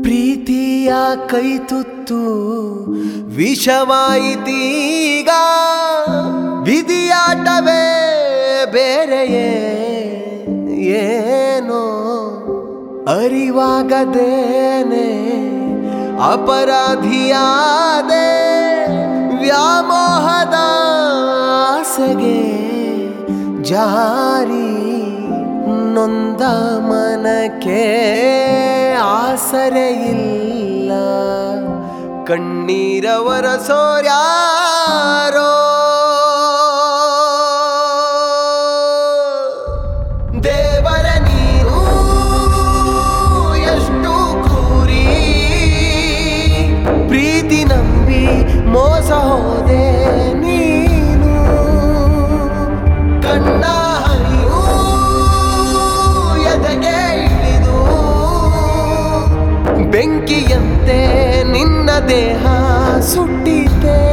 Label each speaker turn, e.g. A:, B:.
A: ಪ್ರೀತಿಯ ಕೈ ತುತ್ತು ವಿಷವಾಯಿತೀಗ ವಿಧಿಯಾಟವೇ ಬೇರೆಯೇ ಏನೋ ಅರಿವಾಗದೇನೆ ಅಪರಾಧಿಯಾದೆ ವ್ಯಾಮೋಹದ ಆಸೆಗೆ ಜಾರಿ ನೊಂದ ಮನಕ್ಕೆ ಆಸರೆ ಇಲ್ಲ ಕಣ್ಣೀರವರ ಸೋರ್ಯಾರೋ ದೇವರ ನೀನು ಎಷ್ಟು ಕ್ರೂರಿ ಪ್ರೀತಿ ನಂಬಿ ಮೋಸ ಹೋದೆ ನೀನು ಕಣ್ಣ ಹರಿಯು ಎದೆಗೆ ಇಳಿದು ಬೆಂಕಿಯಂತೆ ನಿನ್ನ ದೇಹ ಸುಟ್ಟಿತೆ